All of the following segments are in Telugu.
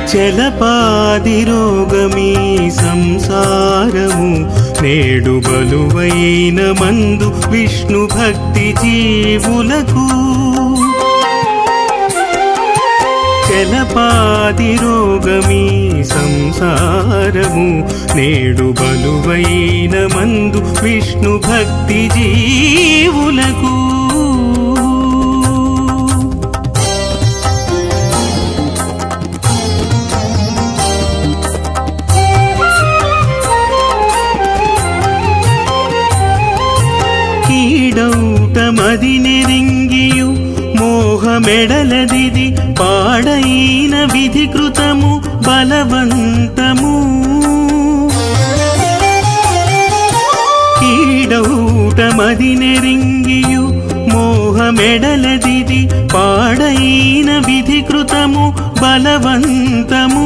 చలపాది రోగమీ సంసారము నేడు బలువైన మందు విష్ణు భక్తి జీవులకు చలపాది రోగమీ సంసారము నేడు బలువైన మందు విష్ణు భక్తి జీవులకు కీడౌట మది నెరింగియు మోహమెడలదిది పాడైన విధికృతము బలవంతము కీడౌట మది నెరింగియు మోహమెడలదిది పాడైన విధికృతము బలవంతము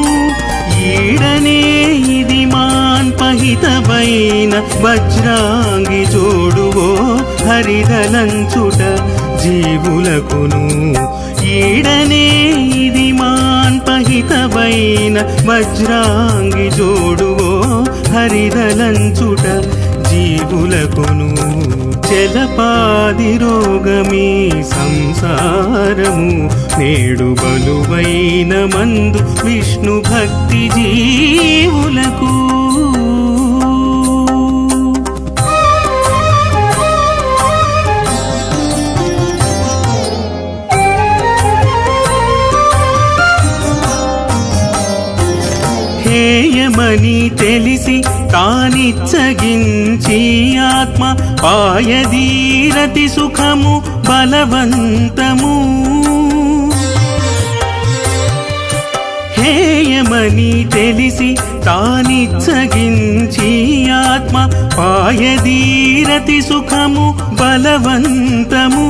ఈడనే ఇది మాన్ పహితమైన వజ్రాంగి జోడువో హరిదలంచుట జీవులకును ఈడనే ఇది మాన్ పహితమైన వజ్రాంగి జోడువో హరిదలంచుట జీవులకును జలపాది రోగమీ సంసారము నేడు బలువైన మందు విష్ణు భక్తి జీవులకు హేయమని తెలిసి తానిచ్చగించి ఆత్మ పాయదీరతి సుఖము బలవంతము హేయమని తెలిసి తానిచ్చగించి ఆత్మ పాయదీరతి సుఖము బలవంతము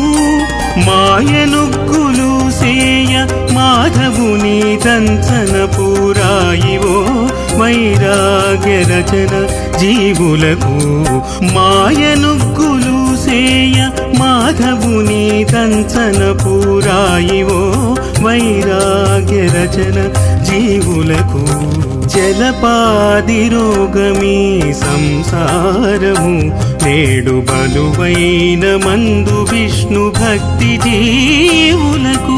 మాయనుగ్గులు సేయ మాధవుని దంచన పూరాయివో వైరాగ్య రచన జీవులకు మాయనుగ్గులు సేయ మాధవుని దంచన పూరాయివో వైరాగ్య రచన జీవులకు జలపాది రోగమీ సంసారము నేడు బలువైన మందు విష్ణు భక్తి జీవులకు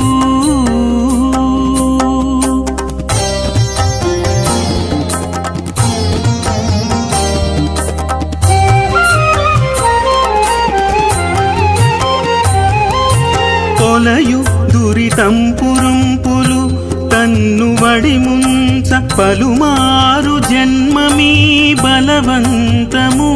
కొలయు దురితంపురుంపులు తన్ను వడిముంచ పలుమారు జన్మమీ బలవంతము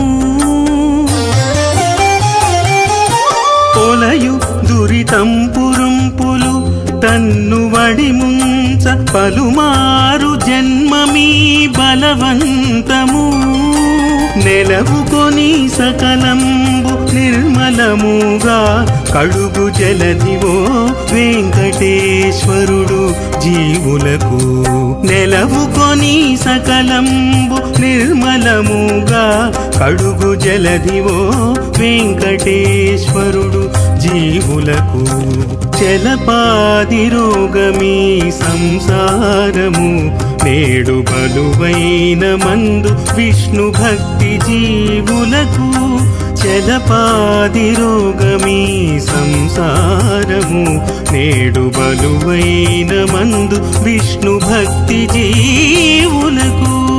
కొలయు దురితంపురుంపులు తన్ను వడిముంచ పలుమారు జన్మమీ బలవంతము నెలవుకొని సకలంబు నిర్మలముగా కడుగు జలదివో వెంకటేశ్వరుడు జీవులకు నెలవుకొని సకలంబు నిర్మలముగా కడుగు జలదివో వెంకటేశ్వరుడు జీవులకు చలపాది రోగమీ సంసారము నేడు బలువైన మందు విష్ణు భక్తి జీవులకు చలపాది రోగమీ సంసారము నేడు బలువైన మందు విష్ణు భక్తి జీవులకు